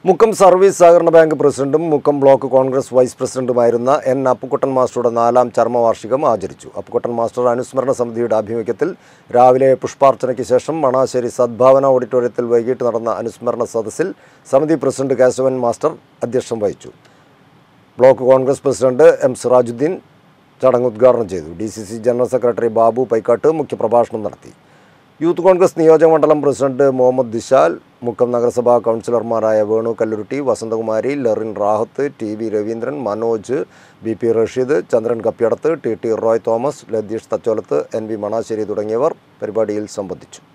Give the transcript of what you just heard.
Mukkam service സഹകരണ bank പ്രസിഡന്റും Mukkam block Congress vice പ്രസിഡന്റുമായിരുന്ന എൻ അപ്പുക്കുട്ടൻ മാസ്റ്ററുടെ നാലാം ചരമവാർഷികം ആചരിച്ചു അപ്പുക്കുട്ടൻ മാസ്റ്റർ അനുസ്മരണ സമിതിയുടെ ആഭിമുഖ്യത്തിൽ രാവിലെ പുഷ്പാർച്ചനയ്ക്ക് ശേഷം മണാശ്ശേരി സദ്ഭാവന ഓഡിറ്റോറിയത്തിൽ വൈകിട്ട് നടന്ന അനുസ്മരണ സദസ്സിൽ സമിതി പ്രസിഡന്റ് കേശവൻ മാസ്റ്റർ അധ്യക്ഷം വഹിച്ചു block Congress president M Sirajuddin ചടങ്ങ് ഉദ്ഘാടനം ചെയ്തു D C C general secretary Babu Paikkattu മുഖ്യപ്രഭാഷണം നടത്തി യൂത്ത് കോൺഗ്രസ് നിയോജക മണ്ഡലം പ്രസിഡന്റ് മുഹമ്മദ് ദിശാൽ മുക്കം നഗരസഭാ കൗൺസിലർമാരായ Venu കല്ലുരുട്ടി Vasanthakumari Lerin Rahath T V Raveendran Manoj B P Rasheed Chandran Kappiyadath T T Roy Thomas Latheesh Thacholath N V Manassery തുടങ്ങിയവർ പരിപാടിയിൽ സംബന്ധിച്ചു